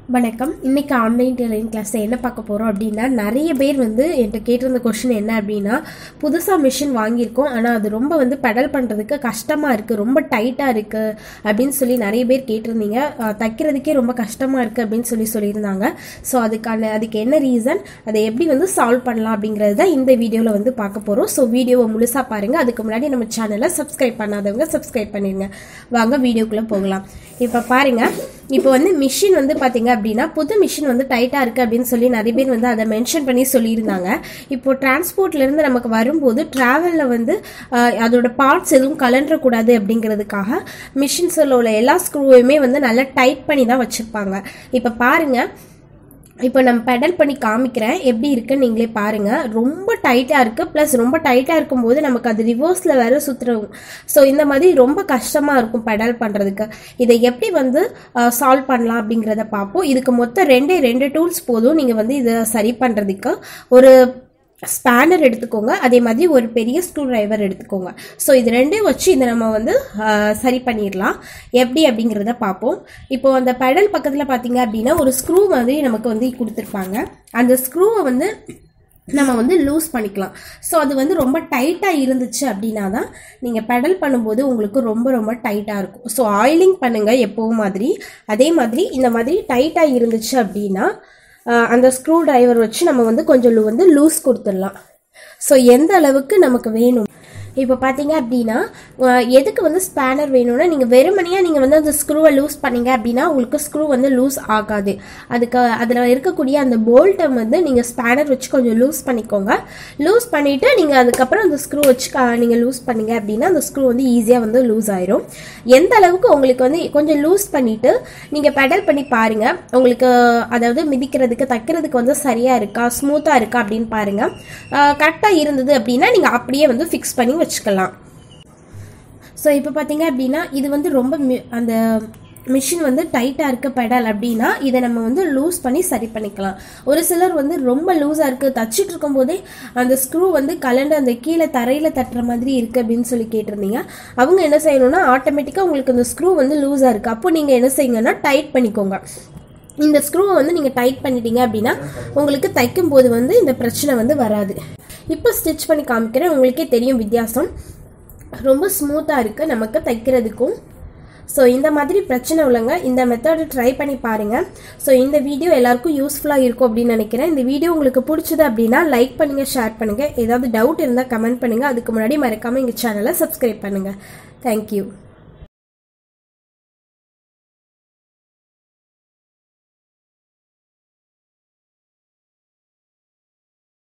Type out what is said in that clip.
வணக்கம் இன்னைக்கு online tailoring கிளாஸில் என்ன பார்க்க போகிறோம் அப்படின்னா நிறைய பேர் வந்து என்கிட்ட கேட்டிருந்த கொஷின் என்ன அப்படின்னா புதுசாக மிஷின் வாங்கியிருக்கோம் ஆனால் அது ரொம்ப வந்து பெடல் பண்ணுறதுக்கு கஷ்டமாக இருக்குது ரொம்ப டைட்டாக இருக்குது அப்படின்னு சொல்லி நிறைய பேர் கேட்டிருந்தீங்க அஹ், தைக்கிறதுக்கே ரொம்ப கஷ்டமாக இருக்குது அப்படின்னு சொல்லி சொல்லியிருந்தாங்க ஸோ அதுக்கான அதுக்கு என்ன ரீசன் அதை எப்படி வந்து சால்வ் பண்ணலாம் அப்படிங்கிறது தான் இந்த வீடியோவில் வந்து பார்க்க போகிறோம் ஸோ வீடியோவை முழுசாக பாருங்கள் அதுக்கு முன்னாடி நம்ம சேனலை சப்ஸ்கிரைப் பண்ணாதவங்க சப்ஸ்கிரைப் பண்ணிடுங்க வாங்க வீடியோக்குள்ளே போகலாம் இப்போ பாருங்கள் இப்போ வந்து மிஷின் வந்து பார்த்தீங்க அப்படின்னா புது மிஷின் வந்து டைட்டாக இருக்குது அப்படின்னு சொல்லி நிறைய பேர் வந்து அதை மென்ஷன் பண்ணி சொல்லியிருந்தாங்க இப்போ டிரான்ஸ்போர்ட்லேருந்து நமக்கு வரும்போது ட்ராவலில் வந்து ஆஹ், அதோட பார்ட்ஸ் எதுவும் கலண்டக்கூடாது அப்படிங்கிறதுக்காக மிஷின்ஸில் உள்ள எல்லா ஸ்க்ரூவையுமே வந்து நல்லா டைட் பண்ணி தான் வச்சுருப்பாங்க இப்போ பாருங்கள் இப்போ நம்ம பெடல் பண்ணி காமிக்கிறேன் எப்படி இருக்குன்னு நீங்களே பாருங்க ரொம்ப டைட்டாக இருக்குது ப்ளஸ் ரொம்ப டைட்டாக இருக்கும்போது நமக்கு அது ரிவர்ஸில் வேற சுற்றுறோம் ஸோ இந்த மாதிரி ரொம்ப கஷ்டமாக இருக்கும் பெடல் பண்ணுறதுக்கு இதை எப்படி வந்து சால்வ் பண்ணலாம் அப்படிங்கிறத பார்ப்போம் இதுக்கு மொத்தம் ரெண்டே ரெண்டு டூல்ஸ் போதும் நீங்கள் வந்து இதை சரி பண்ணுறதுக்கு ஒரு ஸ்பேனர் எடுத்துக்கோங்க அதே மாதிரி ஒரு பெரிய ஸ்க்ரூ டிரைவர் எடுத்துக்கோங்க ஸோ இது ரெண்டையும் வச்சு இதை நம்ம வந்து ஆஹ், சரி பண்ணிடலாம் எப்படி அப்படிங்கிறத பார்ப்போம் இப்போ அந்த பெடல் பக்கத்தில் பார்த்தீங்க அப்படின்னா ஒரு ஸ்க்ரூ மாதிரி நமக்கு வந்து கொடுத்துருப்பாங்க அந்த ஸ்க்ரூவை வந்து நம்ம வந்து லூஸ் பண்ணிக்கலாம் ஸோ அது வந்து ரொம்ப டைட்டாக இருந்துச்சு அப்படின்னா தான் நீங்கள் பெடல் பண்ணும்போது உங்களுக்கு ரொம்ப ரொம்ப டைட்டாக இருக்கும் ஸோ ஆயிலிங் பண்ணுங்கள் எப்போவும் மாதிரி அதே மாதிரி இந்த மாதிரி டைட்டாக இருந்துச்சு அப்படின்னா ஆஹ், அந்த ஸ்க்ரூ டிரைவர் வச்சு நம்ம வந்து கொஞ்சம் லூ- வந்து லூஸ் கொடுத்துடலாம் ஸோ எந்த அளவுக்கு நமக்கு வேணும் இப்போ பார்த்தீங்க அப்படின்னா அஹ், எதுக்கு வந்து ஸ்பேனர் வேணும்னா நீங்கள் வெறுமனையாக நீங்கள் வந்து அந்த ஸ்க்ரூவை லூஸ் பண்ணீங்க அப்படின்னா உங்களுக்கு ஸ்க்ரூ வந்து லூஸ் ஆகாது அதுக்கு அதில் இருக்கக்கூடிய அந்த போல்ட்டை வந்து நீங்கள் ஸ்பேனர் வச்சு கொஞ்சம் லூஸ் பண்ணிக்கோங்க லூஸ் பண்ணிவிட்டு நீங்கள் அதுக்கப்புறம் அந்த ஸ்க்ரூ வச்சு நீங்கள் லூஸ் பண்ணீங்க அப்படின்னா அந்த ஸ்க்ரூ வந்து ஈஸியாக வந்து லூஸ் ஆயிரும் எந்த அளவுக்கு உங்களுக்கு வந்து கொஞ்சம் லூஸ் பண்ணிவிட்டு நீங்கள் பெடல் பண்ணி பாருங்கள் உங்களுக்கு அதாவது மிதிக்கிறதுக்கு தைக்கிறதுக்கு வந்து சரியாக இருக்கா ஸ்மூத்தாக இருக்கா அப்படின்னு பாருங்கள் கரெக்டாக இருந்தது அப்படின்னா நீங்கள் அப்படியே வந்து ஃபிக்ஸ் பண்ணி வச்சுக்கலாம் ஸோ இப்போ பார்த்தீங்க அப்படின்னா இது வந்து ரொம்ப மி- அந்த மிஷின் வந்து டைட்டாக இருக்க பெடல் அப்படின்னா இதை நம்ம வந்து லூஸ் பண்ணி சரி பண்ணிக்கலாம் ஒரு சிலர் வந்து ரொம்ப லூஸாக இருக்குது தச்சிட்டு இருக்கும்போதே அந்த ஸ்க்ரூ வந்து கலண்டு அந்த கீழே தரையில் தட்டுற மாதிரி இருக்குது அப்படின்னு சொல்லி கேட்டிருந்தீங்க அவங்க என்ன செய்யணும்னா ஆட்டோமேட்டிக்காக உங்களுக்கு அந்த ஸ்க்ரூ வந்து லூஸாக இருக்குது அப்போ நீங்கள் என்ன செய்யுங்கன்னா டைட் பண்ணிக்கோங்க இந்த ஸ்க்ரூவை வந்து நீங்கள் டைட் பண்ணிட்டீங்க அப்படின்னா உங்களுக்கு தைக்கும் போது வந்து இந்த பிரச்சனை வந்து வராது இப்போ ஸ்டிச் பண்ணி காமிக்கிறேன் உங்களுக்கே தெரியும் வித்தியாசம் ரொம்ப ஸ்மூத்தாக இருக்குது நமக்கு தைக்கிறதுக்கும் ஸோ இந்த மாதிரி பிரச்சனை உள்ளங்க இந்த மெத்தடை ட்ரை பண்ணி பாருங்கள் ஸோ இந்த வீடியோ எல்லாருக்கும் யூஸ்ஃபுல்லாக இருக்கும் அப்படின்னு நினைக்கிறேன் இந்த வீடியோ உங்களுக்கு பிடிச்சது அப்படின்னா லைக் பண்ணுங்கள் ஷேர் பண்ணுங்கள் ஏதாவது டவுட் இருந்தால் கமெண்ட் பண்ணுங்கள் அதுக்கு முன்னாடி மறக்காமல் எங்கள் சேனலை சப்ஸ்கிரைப் பண்ணுங்கள் தேங்க்யூ